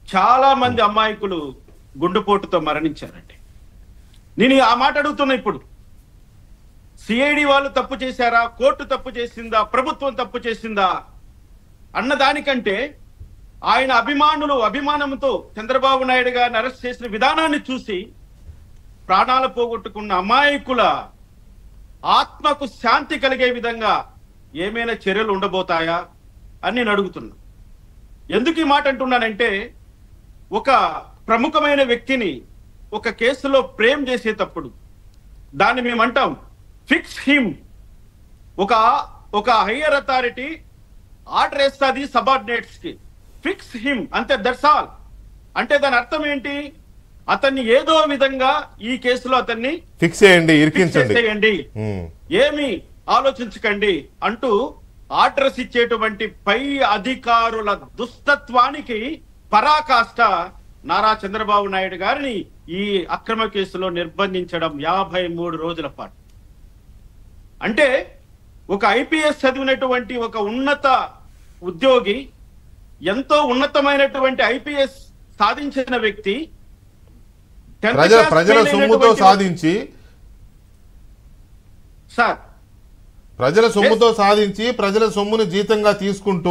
చాలా మంది అమాయకులు గుండెపోటుతో మరణించారండి నేను ఆ మాట అడుగుతున్నా ఇప్పుడు సిఐడి వాళ్ళు తప్పు చేశారా కోర్టు తప్పు చేసిందా ప్రభుత్వం తప్పు చేసిందా అన్న దానికంటే ఆయన అభిమానులు అభిమానంతో చంద్రబాబు నాయుడు గారిని అరెస్ట్ చేసిన విధానాన్ని చూసి ప్రాణాలు పోగొట్టుకున్న అమాయకుల ఆత్మకు శాంతి కలిగే విధంగా ఏమైనా చర్యలు ఉండబోతాయా అని నేను అడుగుతున్నా ఎందుకు ఈ మాట అంటున్నానంటే ఒక ప్రముఖమైన వ్యక్తిని ఒక కేసులో ప్రేమ్ చేసేటప్పుడు దాన్ని మేము అంటాం ఫిక్స్ హిమ్ ఒక ఒక హయ్యర్ అథారిటీ ఆర్డర్ వేస్తుంది సబార్డినేట్స్ కి ఫిక్స్ హిమ్ అంతే దట్స్ ఆల్ అంటే దాని అర్థం ఏంటి అతన్ని ఏదో విధంగా ఈ కేసులో అతన్ని ఫిక్స్ చేయండి fix ఇరికించండి చేసేయండి ఉమ్. ఏమి ఆలోచించకండి అంటూ ఆర్డర్స్ ఇచ్చేటువంటి పై అధికారుల దుస్తత్వానికి పరాకాష్ట నారా చంద్రబాబు నాయుడు గారిని ఈ అక్రమ కేసులో నిర్బంధించడం యాభై మూడు రోజుల పాటు అంటే ఒక ఐపీఎస్ చదివినటువంటి ఒక ఉన్నత ఉద్యోగి ఎంతో ఉన్నతమైనటువంటి ఐపీఎస్ సాధించిన వ్యక్తి 10th ప్రజల class ప్రజల fail సొమ్ముతో అయినటువంటి- సాధించి సార్ ప్రజల సొమ్ముతో సాధించి ప్రజల సొమ్మును జీతంగా తీసుకుంటూ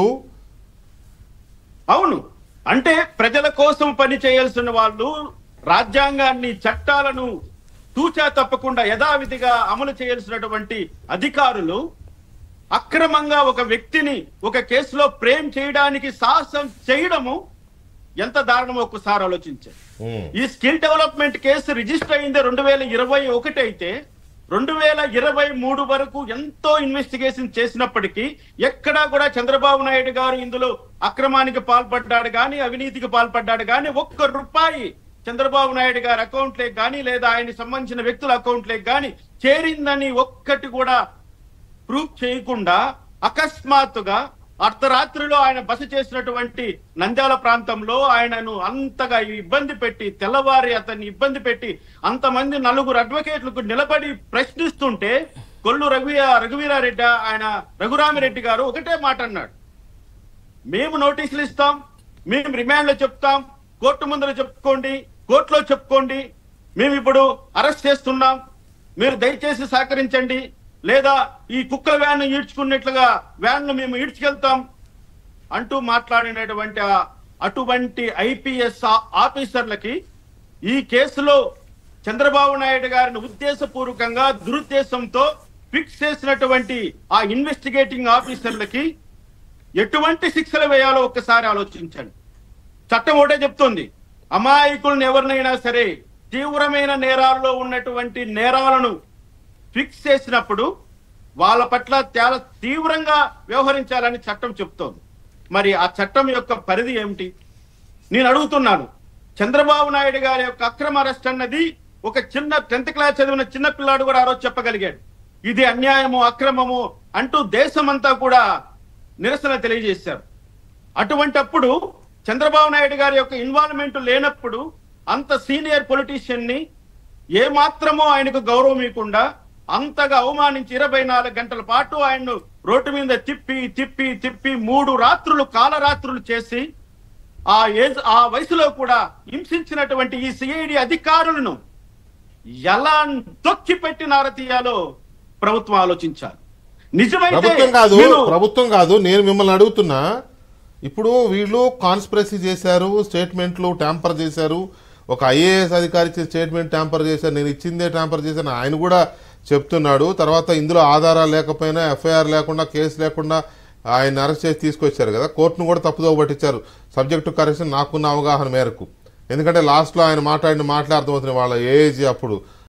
అవును అంటే ప్రజల కోసం పని చేయాల్సిన వాళ్ళు రాజ్యాంగాన్ని చట్టాలను తూచా తప్పకుండా యథావిధిగా అమలు చేయాల్సినటువంటి అధికారులు అక్రమంగా ఒక వ్యక్తిని ఒక కేసులో ప్రేమ్ చేయడానికి సాహసం చేయడము ఎంత దారుణమో ఒక్కసారి ఆలోచించారు ఉమ్. ఈ స్కిల్ డెవలప్మెంట్ కేసు రిజిస్టర్ అయింది రెండు వేల ఇరవై ఒకటి అయితే రెండు వేల ఇరవై మూడు వరకు ఎంతో ఇన్వెస్టిగేషన్ చేసినప్పటికీ ఎక్కడా కూడా చంద్రబాబు నాయుడు గారు ఇందులో అక్రమానికి పాల్పడ్డాడు కానీ అవినీతికి పాల్పడ్డాడు కానీ ఒక్క రూపాయి చంద్రబాబు నాయుడు గారి అకౌంట్లేకి కానీ లేదా ఆయనకి సంబంధించిన వ్యక్తుల అకౌంట్లేకి కానీ చేరిందని ఒక్కటి కూడా ప్రూఫ్ చేయకుండా అకస్మాత్తుగా అర్ధరాత్రిలో ఆయన బస చేసినటువంటి నంద్యాల ప్రాంతంలో ఆయనను అంతగా ఇబ్బంది పెట్టి తెల్లవారి అతన్ని ఇబ్బంది పెట్టి అంతమంది నలుగురు అడ్వకేట్లకు నిలబడి ప్రశ్నిస్తుంటే కొల్లు రఘువీ రఘువీరారెడ్డి ఆయన రఘురామిరెడ్డి గారు ఒకటే మాట అన్నాడు మేము నోటీసులు ఇస్తాం మేము రిమాండ్ లో చెప్తాం కోర్టు ముందర చెప్పుకోండి కోర్టులో చెప్పుకోండి మేము ఇప్పుడు అరెస్ట్ చేస్తున్నాం మీరు దయచేసి సహకరించండి లేదా ఈ కుక్కల వ్యాన్ ఈడ్చుకున్నట్లుగా వ్యాన్ మేము ఈడ్చుకెళ్తాం అంటూ మాట్లాడినటువంటి ఆ- అటువంటి ఐపీఎస్ ఆఫీసర్లకి ఈ కేసులో చంద్రబాబు నాయుడు గారిని ఉద్దేశపూర్వకంగా దురుద్దేశంతో ఫిక్స్ చేసినటువంటి ఆ ఇన్వెస్టిగేటింగ్ ఆఫీసర్లకి ఎటువంటి శిక్షలు వేయాలో ఒక్కసారి ఆలోచించండి చట్టం ఒకటే చెప్తుంది అమాయకులను ఎవరినైనా సరే తీవ్రమైన నేరాల్లో ఉన్నటువంటి నేరాలను ఫిక్స్ చేసినప్పుడు వాళ్ళ పట్ల చాలా తీవ్రంగా వ్యవహరించాలని చట్టం చెప్తోంది మరి ఆ చట్టం యొక్క పరిధి ఏమిటి నేను అడుగుతున్నాను చంద్రబాబు నాయుడు గారి యొక్క అక్రమ అరెస్ట్ అన్నది ఒక చిన్న టెన్త్ క్లాస్ చదివిన చిన్న పిల్లాడు కూడా ఆ రోజు చెప్పగలిగాడు ఇది అన్యాయము అక్రమము అంటూ దేశమంతా కూడా నిరసన తెలియజేశారు అటువంటప్పుడు చంద్రబాబు నాయుడు గారి యొక్క ఇన్వాల్వ్మెంట్ లేనప్పుడు అంత సీనియర్ పొలిటీషియన్ ని ఏ మాత్రమో ఆయనకు గౌరవం ఇవ్వకుండా అంతగా అవమానించి ఇరవై నాలుగు గంటల పాటు ఆయన్ను రోడ్డు మీద తిప్పి తిప్పి తిప్పి మూడు రాత్రులు కాలరాత్రులు చేసి ఆ ఏజ్ ఆ వయసులో కూడా హింసించినటువంటి ఈ సిఐడి అధికారులను ఎలా తొక్కి పెట్టి నారతీయాలో ప్రభుత్వం ఆలోచించాలి నిజమైతే ప్రభుత్వం కాదు మీరు- ప్రభుత్వం కాదు నేను మిమ్మల్ని అడుగుతున్నా ఇప్పుడు వీళ్ళు కాన్స్పిరసీ చేశారు స్టేట్మెంట్లు ట్యాంపర్ చేశారు ఒక ఐఏఎస్ అధికారి ఇచ్చిన స్టేట్మెంట్ ట్యాంపర్ చేశారు నేను ఇచ్చిందే ట్యాంపర్ చేశాను ఆయన కూడా చెప్తున్నాడు తర్వాత ఇందులో ఆధారాలు లేకపోయినా ఎఫ్ఐఆర్ లేకుండా కేసు లేకుండా ఆయన అరెస్ట్ చేసి తీసుకొచ్చారు కదా కోర్టును కూడా తప్పుదో పట్టించారు సబ్జెక్టు కరెక్షన్ నాకున్న అవగాహన మేరకు ఎందుకంటే లాస్ట్లో ఆయన మాట్లాడిన మాట్లాడుతూ వాళ్ళ ఏజ్ అప్పుడు